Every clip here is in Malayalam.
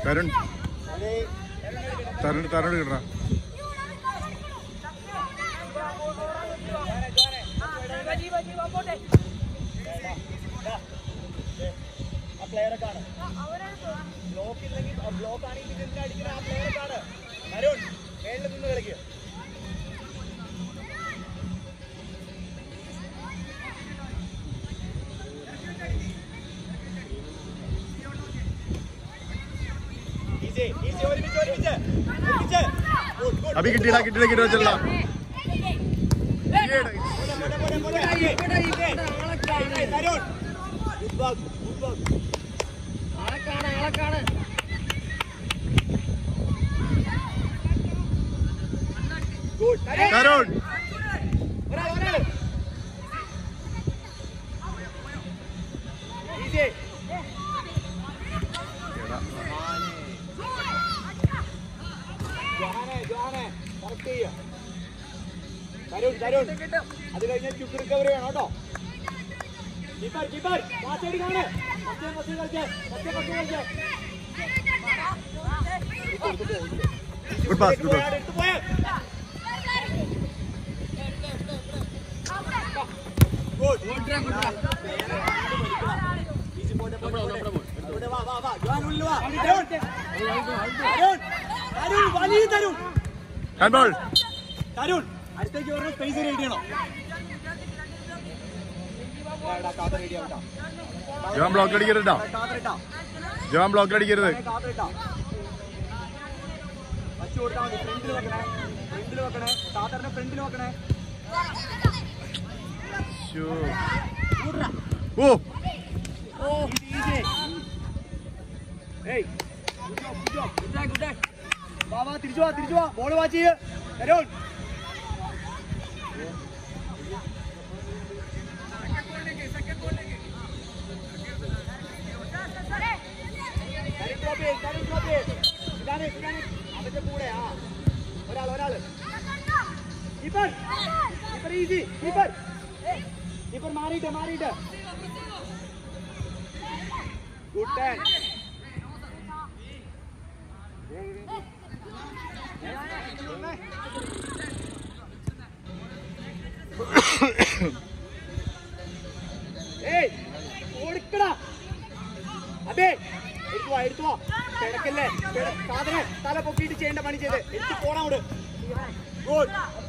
തരുൺ തരുൺ തരുൺ കിട്ടണ ആ പ്ലെയറെ കാണു ബ്ലോക്ക് ഇല്ലെങ്കിൽ ബ്ലോക്ക് ആണെങ്കിൽ ഇതിന്റെ അടിക്കുന്ന ആ പ്ലെയറെ കാണു അരുൺ മേളിൽ നിന്ന് കളിക്കുക ഈസി ഈസി ഒരുമിച്ച് ഒരുമിച്ച് ഒരുമിച്ച് Good, good. അഭി കിട്ടിയില്ല കിട്ടിയില്ല കിട്ടിയ വെച്ചല്ല പോട്ടെ, പോട്ടെ, പോട്ടെ. Easy, easy. Tarun good work good work good Tarun ഒരാൾ ഒരാൾ ഈസി ജോഹാനെ ജോഹാനെ കറക്റ്റ് ചെയ്യ തരുൺ തരുൺ അത് കഴിഞ്ഞാൽ ക്യുക്ക് റിക്കവറി വേണം കേട്ടോ കീപ്പർ കീപ്പർ പാസ് അടി കാണേ പച്ചേ പച്ചേ കളിച്ചേ പച്ചേ പച്ചേ കളിച്ചേ ഗുഡ് പാസ് ഗുഡ് പാസ് എടുത്ത് പോയേ ഈസി പോട്ടെ പോട്ടെ പോട്ടെ വാ വാ വാ ജോഹാൻ ഉള്ളിൽ വാ തരുൺ തരുൺ തരുൺ വലിയ തരുൺ ഹാൻഡ് ബോൾ തരുൺ അടുത്തേക്ക് പറഞ്ഞ സ്പേസ് റെഡി ചെയ്യണം എടാ, കാത്ത് ready ആവട്ടാ. ജോൺ ബ്ലോക്ക് അടിക്കരുതാ കാത്ത് ഇട്ടാ. ജോൺ ബ്ലോക്ക് അടിക്കരുത് കാത്ത് ഇട്ടാ. വച്ച് കൊടുത്താ മതി. ഫ്രണ്ടിൽ വെക്കണേ ഫ്രണ്ടിൽ വെക്കണേ കാത്തറിന്റെ ഫ്രണ്ടിൽ വെക്കണേ ശ്ശോ. ഓ ഈസി, ഈസി. ഏയ് good job, good job. Good day, good day. വാ വാ തിരിച്ചു വാ തിരിച്ചു വാ ബോൾ വാച്ച് ചെയ്യ് തരുൺ തരുൺ drop ചെയ്യ്, തരുൺ drop ചെയ്യ്. ഇതാണ് ഇതാണ് അവന്റെ കൂടെ ആ ഒരാൾ ഒരാൾ keeper keeper easy keeper keeper മാറിയിട്ട് മാറിയിട്ട് ഗുഡ് ടാൻ ഏയ് കൊടുക്കടാ അതെ എടുത്തു വാ എടുത്തു വാ കിടക്കല്ലേ കിട- സാധനെ തല പൊക്കിയിട്ട് ചെയ്യേണ്ട പണി ചെയ്ത് എടുത്ത് പോണം അവിടെ ഗുഡ്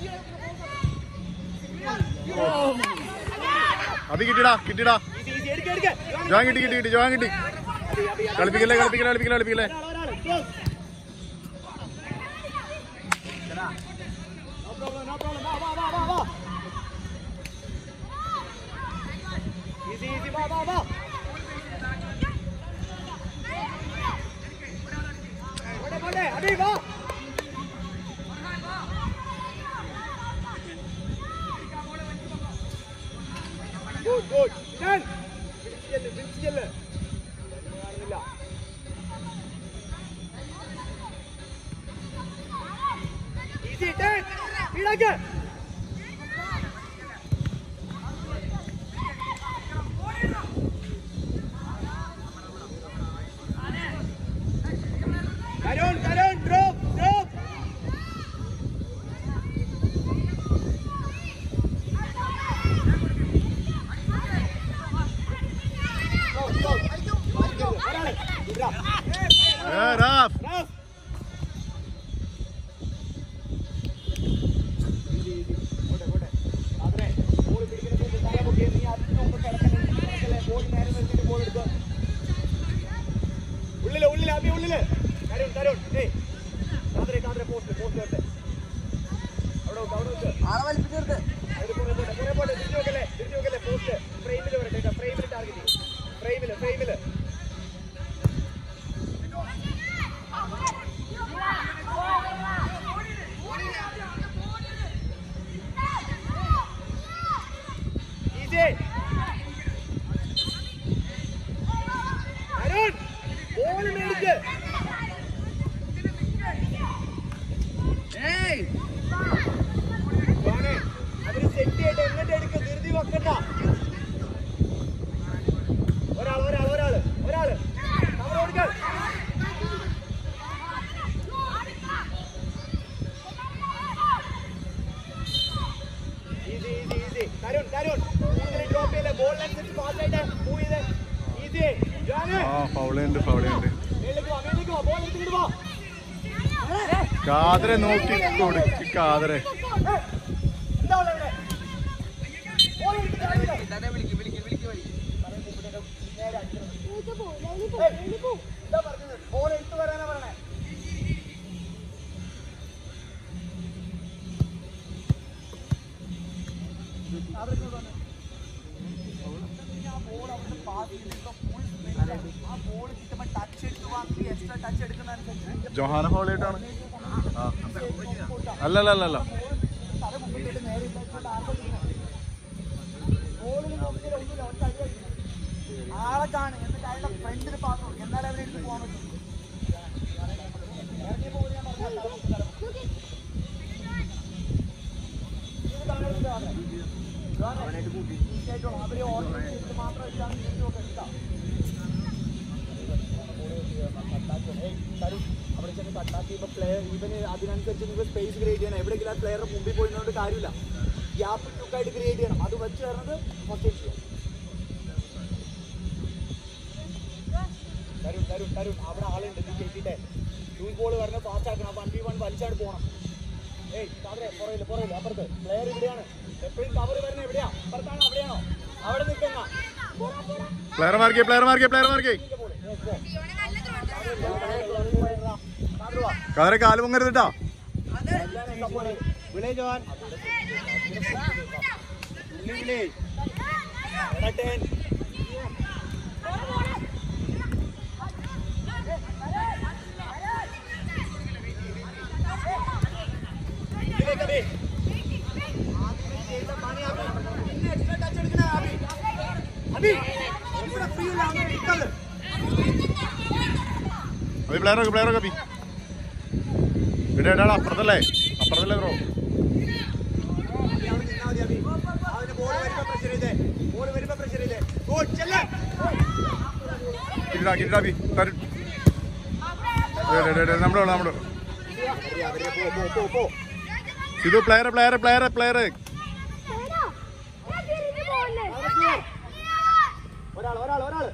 അഭി കിട്ടിടാ കിട്ടിടാ ഈസി ഈസി എടുക്ക എടുക്ക ജോൺ കിട്ടി കിട്ടി കിട്ടി ജോൺ കിട്ടി കളിപ്പിക്കല്ലേ കളിപ്പിക്കല്ലേ കളിപ്പിക്കല്ലേ കളിപ്പിക്കല്ലേ ഒരാൾ ഒരാൾ close no problem no problem വാ വാ വാ വാ വാ ഈസി ഈസി വാ വാ വാ പോട്ടെ പോട്ടെ അടി വാ ഗുഡ് ഗുഡ് ഡൺ പിടിച്ച് ചെല്ല് പിടിച്ച് ചെല്ല് കാണുന്നില്ല ഈസി ടേൺ സ്പീഡാക്ക് തരുൺ തരുൺ ഡ്രോപ്പ് ഡ്രോപ്പ് ഒരാളെ ഇതാ ഏ, റാഫ് റാഫ് പോട്ടെ പോട്ടെ അതിനെ ബോൾ പിടിക്കുന്നതിന് തല പൊക്കിയ നീ അതിന് മുമ്പ് കിടക്കല്ലേ ബോൾ നേരെ നിർത്തിയിട്ട് ബോൾ എടുക്കുക ഉള്ളില് ഉള്ളില് അബി ഉള്ളില് തരുൺ തരുൺ ഏയ് കാതരെ കാതരെ പോസ്റ്റ് പോസ്റ്റ് വരട്ടെ അവിടെ വെക്ക് അവിടെ വെക്ക് ആളെ വലിപ്പിച്ചെടുത്ത് അതിന് പുറകെ പോട്ടെ പുറകെ പോട്ടെ തിരിച്ചു വെക്കല്ലേ തിരിച്ചു വെക്കല്ലേ പോസ്റ്റ് ഫ്രെയിമിൽ വരട്ടെ കേട്ടോ ഫ്രെയിമിൽ ടാർഗറ്റ് ചെയ്യും ഫ്രെയിമില് ഫ്രെയിമില് ഈസി അരുൺ ബോൾ മേടിക്ക് ജോണേ, ആ ഫൗളുണ്ട് ഫൗളുണ്ട് മേലേക്ക് വാ മേലേക്ക് വാ ബോൾ എടുത്തിട്ട് വാ കാതറെ നോക്കി കൊടുക്ക് കാതറെ എന്താ ഉള്ളത് ഇവിടെ ബോൾ എടുത്തിട്ട് കളിയില്ല. എന്താ പറഞ്ഞത് ബോൾ എടുത്തു വരാനാ പറഞ്ഞേ ജൊഹാന ഫൗളായിട്ടാണ് ആ അല്ല അല്ല അല്ല അല്ല ആളെ കാണും എന്നിട്ട് അയാളുടെ ഫ്രണ്ടിൽ പാത്രം എന്നാലും അവരെ എടുത്ത് പോകാൻ പറ്റും ഇറങ്ങി പോകുന്ന ഞാൻ പറഞ്ഞ അവരെ ഓർഡർ ചെയ്തിട്ട് മാത്രം ഇതാണ് എടുക്കാം അവിടെ ചെന്ന് കട്ടാക്കി ഇപ്പൊ പ്ലെയർ ഇവന് അതിനനുസരിച്ച് നിങ്ങൾ സ്പേസ് ക്രിയേറ്റ് ചെയ്യണം എവിടെയെങ്കിലും ആ പ്ലെയറുടെ മുമ്പിൽ പോയിരുന്നോണ്ട് കാര്യമില്ല ഗ്യാപ്പ് ലുക്കായിട്ട് ക്രിയേറ്റ് ചെയ്യണം അത് വെച്ച് തരുന്നത് ഫസ്റ്റ് ചെയ്യാം തരുൺ തരുൺ തരുൺ അവിടെ ആളുണ്ട് നീ കേട്ടിട്ടെ ലൂസ് ബോൾ വരണ പാസ് ആക്കണം വൺ ബി വൺ വലിച്ചാണ്ട് പോകണം ഏയ് കാതറെ പുറയില്ല പുറയില്ല അപ്പുറത്ത് പ്ലെയർ ഇവിടെയാണ് എപ്പോഴും കവർ വരുന്ന എവിടെയാ അപ്പുറത്താണോ അവിടെയാണോ അവിടെ നിൽക്കുന്ന പ്ലെയർ മാർക്കേ പ്ലെയർ മാർക്കേ പ്ലെയർ മാർക്കേ കാതറെ കാല് പൊങ്ങരുതിട്ടാ വിളേജ് ഓൺ വിളേജ് എടട്ടൻ ഇതിലേക്ക് അബി. അബി, ഇവിടെ free ഇല്ല, അങ്ങ് നിൽക്കല്ല്. അത് പ്ലെയർ ഒക്കെ പ്ലെയർ ഒക്കെ പി ഇവിടെ എടാ അപ്പുറത്തല്ലേ അപ്പുറത്തല്ലേ ബ്രോ അബി, അവിടെ നിന്നാ മതി, അബി. അതിന് ball വരുമ്പോ pressure ചെയ്തേ. ball വരുമ്പോ pressure ചെയ്തേ. Good, ചെല്ല്. കിട്ടാ കിട്ടാ പി തരും നമ്മുടെ നമ്മുടെ അവരെ, അവരെ, പോ, പോ, പോ, പോ. ഇത് പ്ലെയർ പ്ലെയർ പ്ലെയർ പ്ലെയർ ഒരാൾ ഒരാൾ ഒരാൾ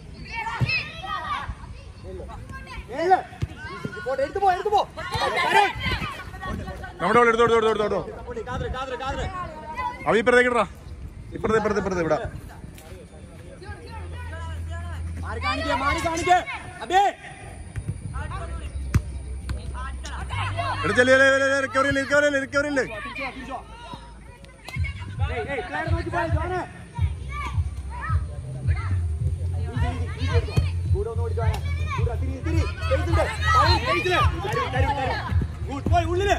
ഏഴ്. പോട്ടെ, എടുത്ത് പോ എടുത്ത് പോ തരുൺ. നമ്മുടെ അവിടെ എടുത്തോ എടുത്തോ എടുത്തോ എടുത്തോ പോട്ടെ, കാതറ്, കാതറ്, കാതറ്. അവ ഇപ്പുറത്തേക്ക് ഇടാ ഇപ്പുറത്തെ ഇപ്പുറത്തെ ഇപ്പുറത്തെ ഇവിടെ മാറി കാണിക്കേ മാറി കാണിക്കേ അബേ എടുത്ത് ചെല്ലി റിക്കവറി റിക്കവറി റിക്കവറി ഏയ്, ഏയ്, player നോക്കി പോ, ജോണ്. കൂടെ ഒന്ന് ഓടി ജോനെ. കൂടെ, തിരി, തിരി. Space ഉണ്ട്. തരുൺ, space ല്. തരുൺ, തരുൺ, തരുൺ. Good, പോയി, ഉള്ളില്.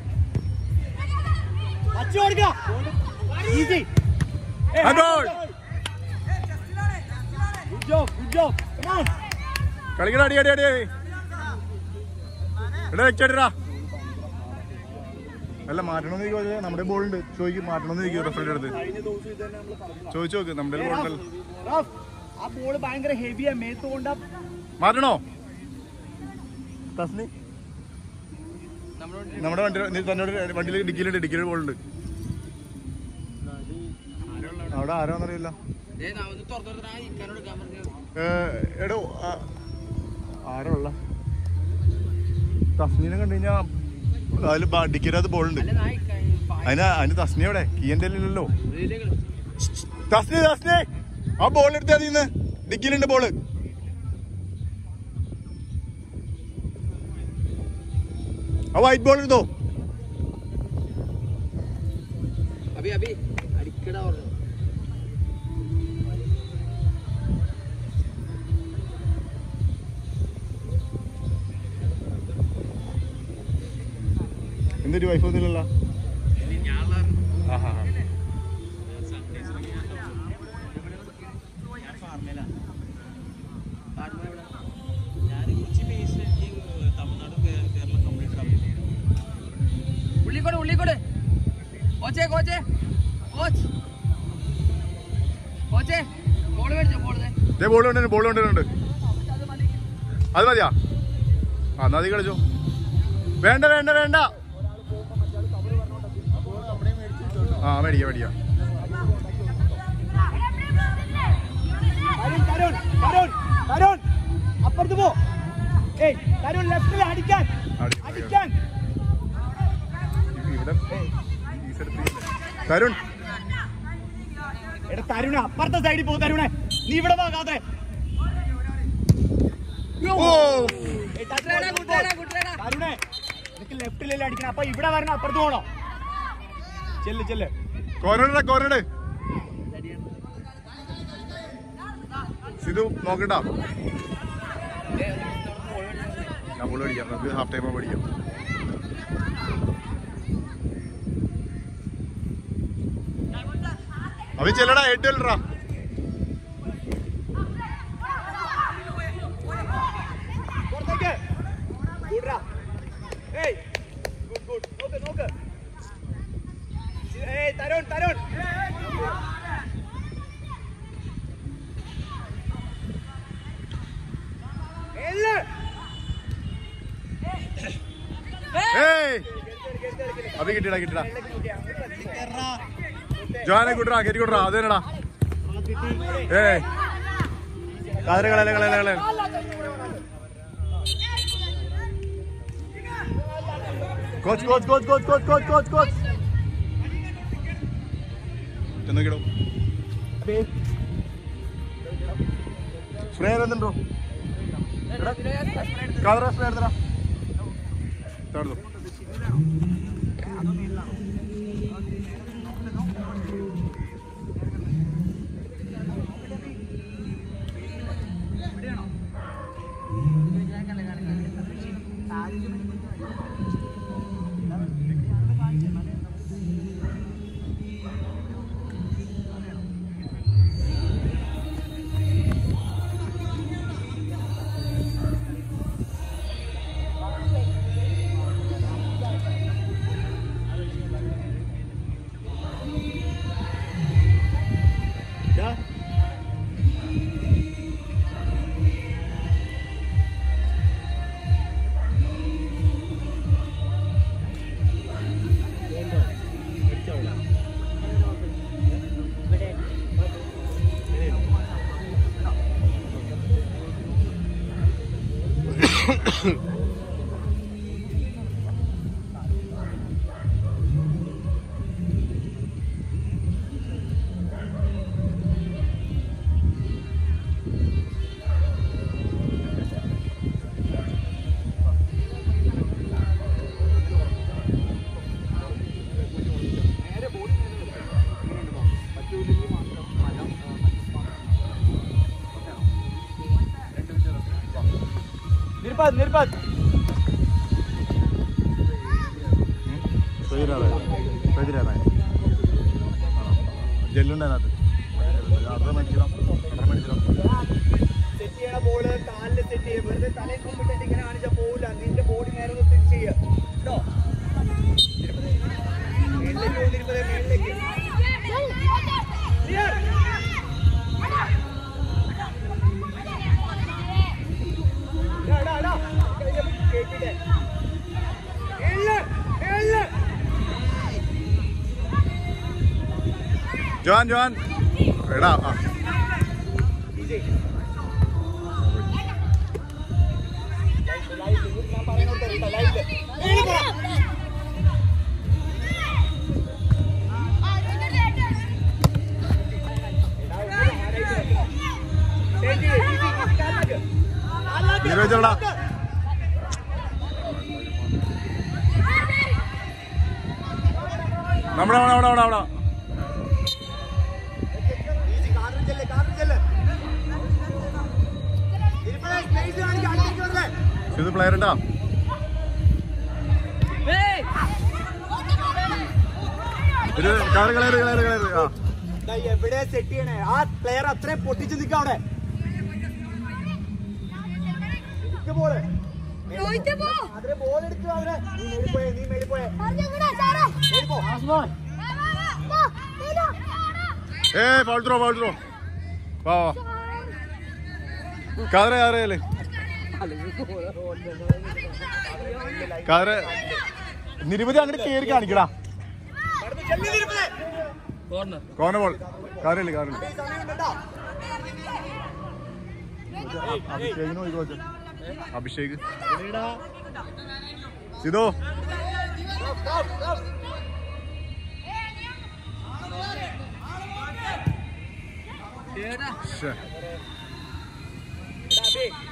വച്ച് കൊടുക്ക. Easy. ഏയ്, And goal. Good job, good job. Come on. കളിക്കട അടി അടി അടി ഇവിടെ വെച്ചടിടാ അല്ല മാറ്റണമെന്ന് ചോദിക്കുക നമ്മുടെ ബോൾ ഉണ്ട് ചോദിക്കും മാറ്റണമെന്ന് ചോദിക്കും റെഫറിന്റെ അടുത്ത് ചോദിച്ചു നോക്ക് നമ്മുടെ ബോൾ ഉണ്ടല്ലോ റഫ്, ആ ബോള് ഭയങ്കര ഹെവിയാ മേത്ത് കൊണ്ടാ മാറ്റണോ തസ്നി നമ്മുടെ വണ്ടി നീ തന്നോട് വണ്ടിയിൽ ഡിക്കിയിലുണ്ട് ഡിക്കിയിൽ ബോൾ ഉണ്ട് അവിടെ ആരോന്നറിയില്ല ഏ, എടോ ആ, ആരാ ഉള്ള തസ്നീനെ കണ്ടു കഴിഞ്ഞാ അതിൽ ഡിക്കിനകത്ത് ബോൾ ഉണ്ട് അതിന് അതിന് തസ്നി എവിടെ കീയന്റെ ഇല്ലല്ലോ തസ്നി തസ്നി ആ ബോൾ എടുത്തേ അതിന്ന് ഡിക്കിയിലുണ്ട് ബോള് ആ വൈറ്റ് ബോൾ എടുത്തോ അബി അബി അടിക്കടാ പറഞ്ഞു എന്തൊരു വൈഫ് ഒന്നുമില്ലല്ലോ ആഹാ ഉള്ളിക്കോട് ഉള്ളിക്കോട് കോച്ചേ കോച്ചേ കോച്ച് കോച്ചേ ബോൾ മേടിച്ചോ ബോൾ ദേ ബോൾ ഉണ്ട് ബോൾ കൊണ്ടുവരുന്നുണ്ട് അത് മതിയാ ആ എന്നാ അത് കളിച്ചോ വേണ്ട വേണ്ട വേണ്ട ആ മേടിക്കാം മേടിക്കാം തരുൺ തരുൺ തരുൺ തരുൺ ഏയ് തരുൺ ലെഫ്റ്റിൽ അടിക്കാൻ അടി- അടിക്കാൻ ഇവിടെ ഈ സ്ഥലത്ത് തരുൺ എടാ തരുണ അപ്പുറത്തെ സൈഡിൽ പോ തരുണേ നീ ഇവിടെ പോകാതെ ഓ കുട്ടേടാ കുട്ടേടാ കുട്ടേടാ തരുണേ നിനക്ക് ലെഫ്റ്റിലല്ലേ അടിക്കണം അപ്പൊ ഇവിടെ വരണം അപ്പുറത്ത് പോണോ ചെല്ല് ചെല്ല് കോർണർ കോർണർ സിധു നോക്കണ്ട ഞാൻ ബോൾ അടിക്കാം നമുക്ക് ഹാഫ് ടൈം പഠിക്കാം അവൻ ചെല്ലടാ ഏറ്റല്ലടാ പുറത്തേക്ക് ഗുഡ്രാ ഏയ് ഗുഡ് ഗുഡ് നോക്ക് നോക്ക് ഏയ് തരുൺ തരുൺ എല്ല് ഏയ് അഭി കിട്ടിടാ കിട്ടിടാ ജോനെ കൂട്ടറാ കയറ്റി കൂട്ടറാ അത് തന്നെടാ ഏയ് കാതര കളയല കളയല കളയല coach coach coach coach coach coach coach coach ചെന്നോക്കിടോ സ്പ്രേ എന്തുണ്ടോ കാതര സ്പ്രേ എടുത്തടാ തടുത്തു നിർപ്പാത് നിർപ്പാത് ജെല്ലുണ്ട് അതിനകത്ത് അത്ര മേടിക്കണം അത്ര മേടിക്കണം സെറ്റ് ചെയ്യണ ബോള് കാലിൽ സെറ്റ് ചെയ്യുക വെറുതെ തലയിൽ കൊണ്ടിട്ട് ഇങ്ങനെ കാണിച്ചാൽ പോവില്ല നിന്റെ ബോഡി നേരെ ഒന്ന് സെറ്റ് ചെയ്യുക കേട്ടോ മേളിലേക്ക് വന്നിരുന്നത് മേളിലേക്ക് Clear. എടാ, എടാ, എടാ. കയ്യില് കേറ്റിട്ടെ. മേളില്, മേളില്. ജോൻ ജോൻ എടാ ആ വിജയ്. ലൈനില്, ഞാൻ പറയുന്നത് കേട്ടോ, ലൈനില്. മേളിൽ പോടാ. Set ചെയ്യ്, easy, easy, കാലാക്ക്. കാലാക്ക്. നീരജ് എവിടാ? നമ്മുടെ അവിടെ അവിടെ അവിടെ അവിടെ Easy, കാറിൽ ചെല്ല്, കാറിൽ ചെല്ല്. ഇരിപ്പഴേ, space കാണിക്ക്, അടുത്തേക്ക് വരല്ലേ? ഇത് പ്ലെയർ ഉണ്ടാ ഏയ് ഇത് കളറ് കളറ് കളറ് കളറ് ആ ദാ എവിടെ സെറ്റ് ചെയ്യണേ ആ പ്ലെയർ അത്രയും പൊട്ടിച്ച് നിൽക്കാം അവിടെ ഇരിക്ക് ball. രോഹിത് പോ. അതിലെ ബോൾ എടുത്തു അവരെ നീ മേളിൽ പോയേ നീ മേളിൽ പോയേ പറഞ്ഞിങ്ങടാ സാറേ. മേളിൽ പോ വാ, വാ, നീലു. ഏ ഫൗൾ ത്രോ ഫൗൾ ത്രോ വാ വാ കാതറ കാതറയല്ലേ കാതറ നിരവധി അങ്ങോട്ട് കേറി കാണിക്കടാ കടന്ന് ചെല്ലി തിരുപ്പതേ കോർണർ കോന ബോൾ കാറില്ലേ കാറില്ല സമയം കണ്ടോ അഭിഷേകിനും കോച്ച് അഭിഷേക് സിതോ ഏടാ ശ്ശെ. ഇതാ, അബി.